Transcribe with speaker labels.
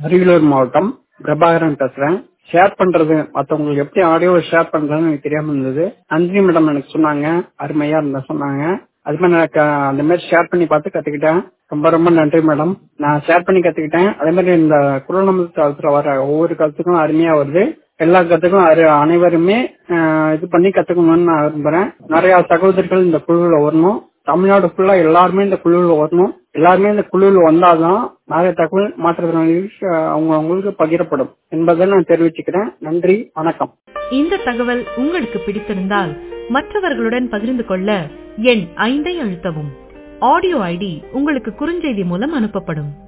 Speaker 1: அரியலூர் மாவட்டம் பிரபாகரன் பேசுறேன் ஷேர் பண்றது மத்தவங்களுக்கு எப்படி ஆடியோ ஷேர் பண்றதுன்னு எனக்கு தெரியாம இருந்தது நந்தினி மேடம் எனக்கு சொன்னாங்க அருமையா இருந்தா சொன்னாங்க அது மாதிரி எனக்கு அந்த மாதிரி ஷேர் பண்ணி பார்த்து கத்துக்கிட்டேன் ரொம்ப ரொம்ப நன்றி மேடம் நான் ஷேர் பண்ணி கத்துக்கிட்டேன் அதே மாதிரி இந்த குரல் நமது காலத்துல வர ஒவ்வொரு கருத்துக்கும் அருமையா வருது எல்லா கத்துக்கும் அரு அனைவருமே ஆஹ், இது பண்ணி கத்துக்கணும்னு நான் விரும்புறேன் நிறைய சகோதரர்கள் இந்த குழுவில் வரணும் தமிழ்நாடு ஃபுல்லா எல்லாருமே இந்த குழுவில் வரணும் எல்லாருமே இந்த குழுவில் வந்தாதான் நிறைய தகவல் மாற்றுத்திறனாளிகளுக்கு அவங்க அவங்களுக்கு பகிரப்படும் என்பதை நான் தெரிவிச்சுக்கிறேன் நன்றி வணக்கம்
Speaker 2: இந்த தகவல் உங்களுக்கு பிடித்திருந்தால் மற்றவர்களுடன் பகிர்ந்து கொள்ள எண் ஐந்தை அழுத்தவும் ஆடியோ ஐடி உங்களுக்கு குறுஞ்செய்தி மூலம் அனுப்பப்படும்